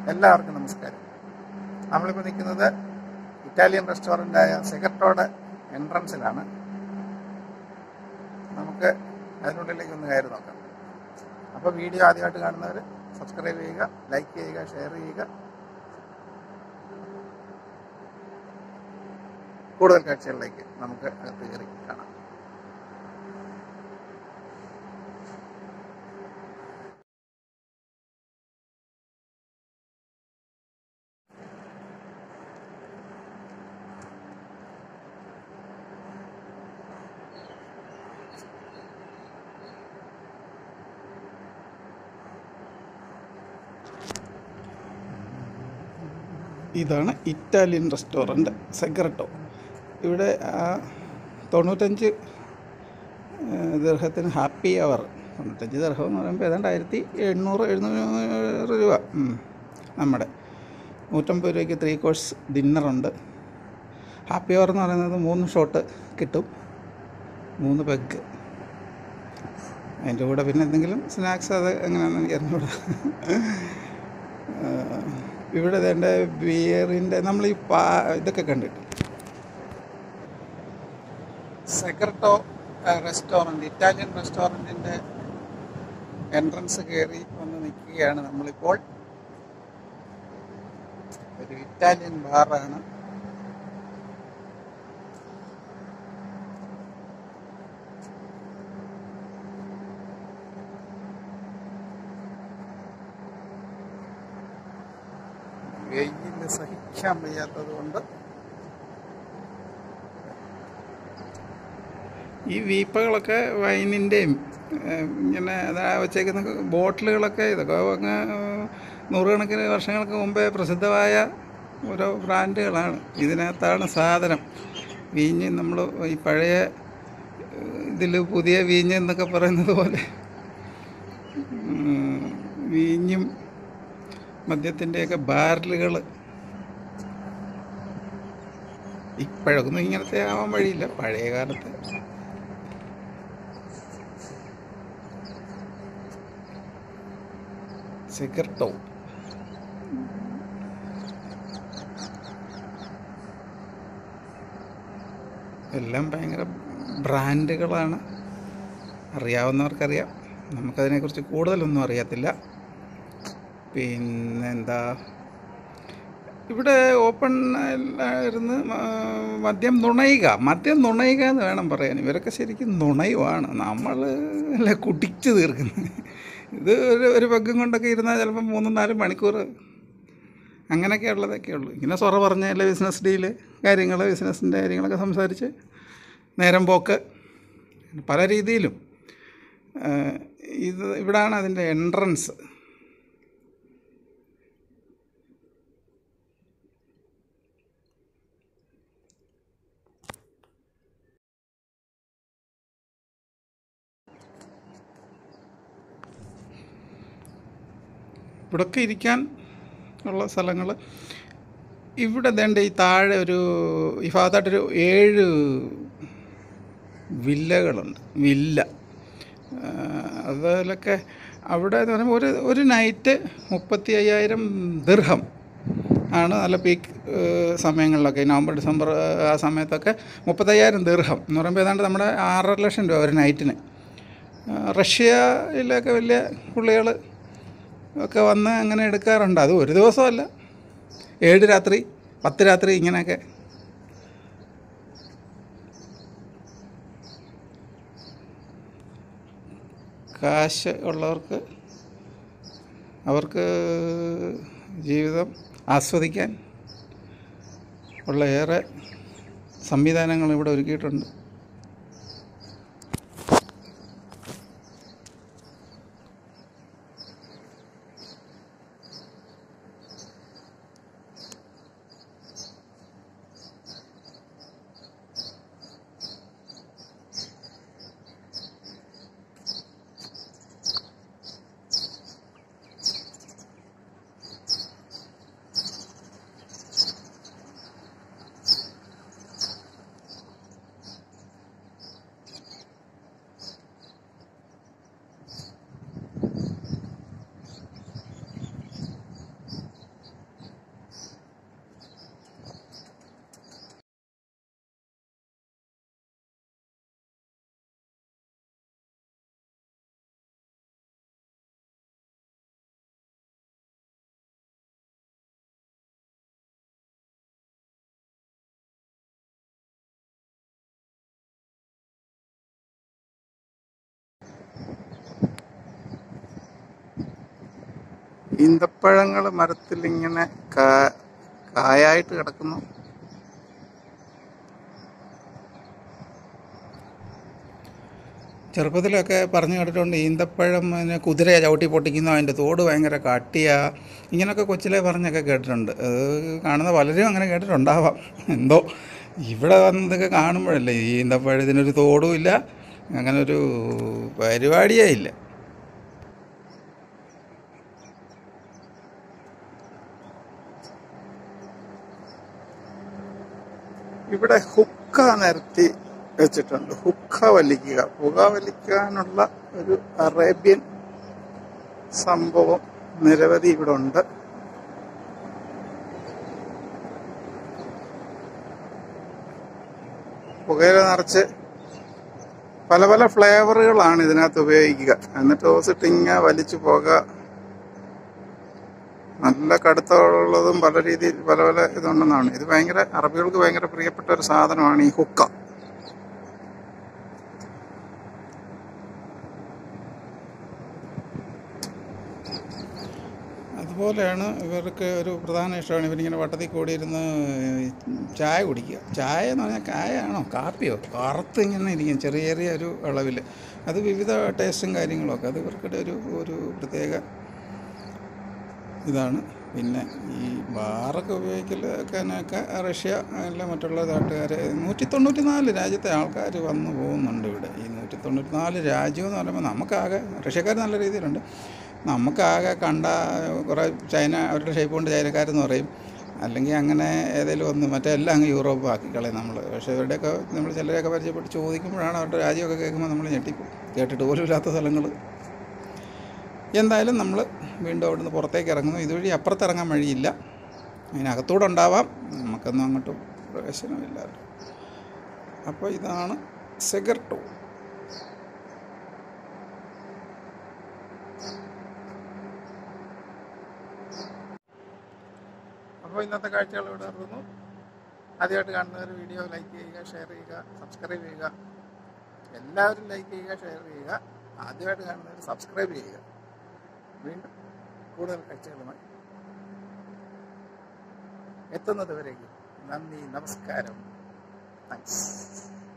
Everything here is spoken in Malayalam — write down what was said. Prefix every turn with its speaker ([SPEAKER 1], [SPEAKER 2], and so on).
[SPEAKER 1] എല്ലാവർക്കും നമസ്കാരം നമ്മളിപ്പോൾ നിൽക്കുന്നത് ഇറ്റാലിയൻ റെസ്റ്റോറൻ്റായ സെഗട്ടോയുടെ എൻട്രൻസിലാണ് നമുക്ക് അതിനുള്ളിലേക്ക് ഒന്ന് കയറി നോക്കാം അപ്പോൾ വീഡിയോ ആദ്യമായിട്ട് കാണുന്നവർ സബ്സ്ക്രൈബ് ചെയ്യുക ലൈക്ക് ചെയ്യുക ഷെയർ ചെയ്യുക കൂടുതൽ കാഴ്ചകളിലേക്ക് നമുക്ക് അകത്ത് കയറി കാണാം
[SPEAKER 2] ഇതാണ് ഇറ്റാലിയൻ റെസ്റ്റോറൻറ്റ് സെഗ്രട്ടോ ഇവിടെ ആ തൊണ്ണൂറ്റഞ്ച് ദർഹത്തിന് ഹാപ്പി അവർ തൊണ്ണൂറ്റഞ്ച് ദർഹം എന്ന് പറയുമ്പോൾ ഏതാണ്ട് ആയിരത്തി എണ്ണൂറ് എഴുന്നൂറ് രൂപ ഉം, നമ്മുടെ നൂറ്റമ്പത് രൂപയ്ക്ക് ത്രീ കോഴ്സ് ഡിന്നറുണ്ട് ഹാപ്പി അവർ എന്ന് പറയുന്നത് മൂന്ന് ഷോട്ട് കിട്ടും മൂന്ന് പെഗ് അതിൻ്റെ കൂടെ പിന്നെ എന്തെങ്കിലും സ്നാക്സ് അത് എങ്ങനെയാണെന്ന് എനിക്ക് അറിഞ്ഞൂടാ ഇവിടെ വേണ്ട ബിയറിൻ്റെ നമ്മൾ ഈ പാ ഇതൊക്കെ കണ്ടിട്ട്
[SPEAKER 1] സെക്രട്ടോ റെസ്റ്റോറൻറ്റ് ഇറ്റാലിയൻ റെസ്റ്റോറൻറ്റിൻ്റെ എൻട്രൻസ് കയറി വന്ന് നിൽക്കുകയാണ് നമ്മളിപ്പോൾ ഒരു ഇറ്റാലിയൻ ബാറാണ് വെയിൽ സഹിക്കാൻ വയ്യാത്തത് കൊണ്ട്
[SPEAKER 2] ഈ വീപ്പകളൊക്കെ വൈനിൻ്റെയും ഇങ്ങനെ അതാ വെച്ചേക്കുന്ന ബോട്ടിലുകളൊക്കെ ഇതൊക്കെ അങ്ങ് നൂറുകണക്കിന് വർഷങ്ങൾക്ക് മുമ്പേ പ്രസിദ്ധമായ ഓരോ ബ്രാൻഡുകളാണ് ഇതിനകത്താണ് സാധനം വീഞ്ഞ് നമ്മൾ ഈ പഴയ ഇതിൽ പുതിയ വീഞ്ഞ് എന്നൊക്കെ പറയുന്നത് പോലെ ഉം, വീഞ്ഞും മദ്യത്തിൻ്റെയൊക്കെ ബാരലുകൾ ഇപ്പോഴൊന്നും ഇങ്ങനത്തെ ആവാൻ വഴിയില്ല പഴയ കാലത്ത് സിഗർട്ടോ എല്ലാം ഭയങ്കര ബ്രാൻഡുകളാണ് അറിയാവുന്നവർക്കറിയാം നമുക്കതിനെക്കുറിച്ച് കൂടുതലൊന്നും അറിയത്തില്ല പിന്നെന്താ ഇവിടെ ഓപ്പൺ ആയിരുന്നു മദ്യം നുണയുക മദ്യം നുണയുക എന്ന് വേണം പറയാൻ ഇവരൊക്കെ ശരിക്കും നുണയുമാണ് നമ്മൾ അല്ല കുടിച്ച് തീർക്കുന്നത് ഇത് ഒരു ഒരു പഗ്ഗം കൊണ്ടൊക്കെ ഇരുന്നാൽ ചിലപ്പോൾ മൂന്നും നാലും മണിക്കൂർ അങ്ങനെയൊക്കെ ഉള്ളതൊക്കെ ഉള്ളൂ ഇങ്ങനെ സൊറ പറഞ്ഞ ബിസിനസ് ഡീല് കാര്യങ്ങൾ ബിസിനസ്സിൻ്റെ കാര്യങ്ങളൊക്കെ സംസാരിച്ച് നേരം പോക്ക് പല രീതിയിലും ഏഹ് ഇത് ഇവിടാണ് അതിൻ്റെ എൻട്രൻസ് ഇവിടൊക്കെ ഇരിക്കാൻ ഉള്ള സ്ഥലങ്ങൾ ഇവിടെ വേണ്ട ഈ താഴെ ഒരു ഈ ഭാഗത്തായിട്ടൊരു ഏഴ് വില്ലകളുണ്ട് വില്ല ആ, അതിലൊക്കെ അവിടെ എന്ന് പറയുമ്പോൾ ഒരു ഒരു നൈറ്റ് മുപ്പത്തി അയ്യായിരം ദീർഘം ആണ് നല്ല പീക്ക് സമയങ്ങളിലൊക്കെ ഈ നവംബർ ഡിസംബർ ആ സമയത്തൊക്കെ മുപ്പത്തയ്യായിരം ദീർഘം എന്ന് പറയുമ്പോൾ ഏതാണ്ട് നമ്മുടെ ആറര ലക്ഷം രൂപ ഒരു നൈറ്റിന് ആ, റഷ്യയിലൊക്കെ വലിയ പുള്ളികൾ ഒക്കെ വന്ന് അങ്ങനെ എടുക്കാറുണ്ട് അത് ഒരു ദിവസമല്ല ഏഴ് രാത്രി പത്ത് രാത്രി ഇങ്ങനെയൊക്കെ കാശ് ഉള്ളവർക്ക് അവർക്ക് ജീവിതം ആസ്വദിക്കാൻ ഉള്ള ഏറെ സംവിധാനങ്ങൾ ഇവിടെ ഒരുക്കിയിട്ടുണ്ട്
[SPEAKER 1] ഈന്തപ്പഴങ്ങൾ മരത്തിൽ ഇങ്ങനെ കാ- കായായിട്ട് കിടക്കുന്നു
[SPEAKER 2] ചെറുപ്പത്തിലൊക്കെ പറഞ്ഞു കേട്ടിട്ടുണ്ട് ഈന്തപ്പഴം പിന്നെ കുതിരയെ ചവിട്ടി പൊട്ടിക്കുന്നു അതിൻ്റെ തോട് ഭയങ്കര കട്ടിയാ ഇങ്ങനെയൊക്കെ കൊച്ചിലെ പറഞ്ഞൊക്കെ കേട്ടിട്ടുണ്ട് അത് കാണുന്ന പലരും അങ്ങനെ കേട്ടിട്ടുണ്ടാവാം എന്തോ ഇവിടെ വന്നതൊക്കെ കാണുമ്പോഴല്ലേ ഈ ഈന്തപ്പഴത്തിനൊരു തോടും ഇല്ല അങ്ങനെ ഒരു പരിപാടിയേ ഇല്ല
[SPEAKER 1] ഇവിടെ ഹുക്ക നിരത്തി വെച്ചിട്ടുണ്ട് ഹുക്ക വലിക്കുക പുക വലിക്കാനുള്ള ഒരു അറേബ്യൻ സംഭവം നിരവധി ഇവിടെ ഉണ്ട് പുകയില നിറച്ച് പല പല ഫ്ലേവറുകളാണ് ഇതിനകത്ത് ഉപയോഗിക്കുക എന്നിട്ട് ഓസിട്ട് ഇങ്ങനെ വലിച്ചു പോക നല്ല കടുത്തമുള്ളതും പല രീതിയിൽ പല പല ഇതുണ്ടെന്നാണ് ഇത് ഭയങ്കര അറബികൾക്ക് ഭയങ്കര പ്രിയപ്പെട്ട ഒരു സാധനമാണ് ഈ ഹുക്ക
[SPEAKER 2] അതുപോലെയാണ് ഇവർക്ക് ഒരു പ്രധാന ഇഷ്ടമാണ് ഇവരിങ്ങനെ വട്ടത്തിൽ കൂടിയിരുന്ന് ചായ കുടിക്കുക ചായ എന്ന് പറഞ്ഞാൽ കായാണോ കാപ്പിയോ കറുത്ത് ഇങ്ങനെ ഇരിക്കും ചെറിയ ചെറിയ ഒരു അളവിൽ അത് വിവിധ ടേസ്റ്റും കാര്യങ്ങളൊക്കെ അത് ഇവർക്കിടെ ഒരു ഒരു പ്രത്യേക ഇതാണ് പിന്നെ ഈ ബാറൊക്കെ ഉപയോഗിക്കലൊക്കെ റഷ്യ അല്ല മറ്റുള്ള നാട്ടുകാർ നൂറ്റി തൊണ്ണൂറ്റി നാല് രാജ്യത്തെ ആൾക്കാർ വന്നു പോകുന്നുണ്ട് ഇവിടെ ഈ നൂറ്റി തൊണ്ണൂറ്റി നാല് രാജ്യം എന്ന് പറയുമ്പോൾ നമുക്കാകെ റഷ്യക്കാർ നല്ല രീതിയിലുണ്ട് നമുക്കാകെ കണ്ട കുറേ ചൈന അവരുടെ ഷേപ്പ് കൊണ്ട് ചൈനക്കാരെന്ന് പറയും അല്ലെങ്കിൽ അങ്ങനെ ഏതെങ്കിലും ഒന്ന് മറ്റേ എല്ലാം അങ്ങ് യൂറോപ്പ് ആക്കി കളയും നമ്മൾ പക്ഷേ ഇവരുടെയൊക്കെ നമ്മൾ ചിലരെയൊക്കെ പരിചയപ്പെട്ട് ചോദിക്കുമ്പോഴാണ് അവരുടെ രാജ്യമൊക്കെ കേൾക്കുമ്പോൾ നമ്മൾ ഞെട്ടിപ്പോകും കേട്ടിട്ട് പോലും ഇല്ലാത്ത സ്ഥലങ്ങൾ എന്തായാലും നമ്മൾ വീണ്ടും അവിടുന്ന് പുറത്തേക്ക് ഇറങ്ങുന്നു ഇതുവഴി അപ്പുറത്തിറങ്ങാൻ വഴിയില്ല അതിനകത്തൂടെ ഉണ്ടാവാം നമുക്കൊന്നും അങ്ങോട്ട് പ്രവേശനമില്ലല്ലോ അപ്പോൾ ഇതാണ് സെഗർട്ടോ
[SPEAKER 1] അപ്പോൾ ഇന്നത്തെ കാഴ്ചകൾ ഇവിടെ നിർത്തുന്നു ആദ്യമായിട്ട് കാണുന്നവർ വീഡിയോ ലൈക്ക് ചെയ്യുക ഷെയർ ചെയ്യുക സബ്സ്ക്രൈബ് ചെയ്യുക എല്ലാവരും ലൈക്ക് ചെയ്യുക ഷെയർ ചെയ്യുക ആദ്യമായിട്ട് കാണുന്നവർ സബ്സ്ക്രൈബ് ചെയ്യുക വീണ്ടും കൂടുതൽ കാഴ്ചകളുമായി എത്തുന്നത് വരേക്കും നന്ദി നമസ്കാരം താങ്ക്സ്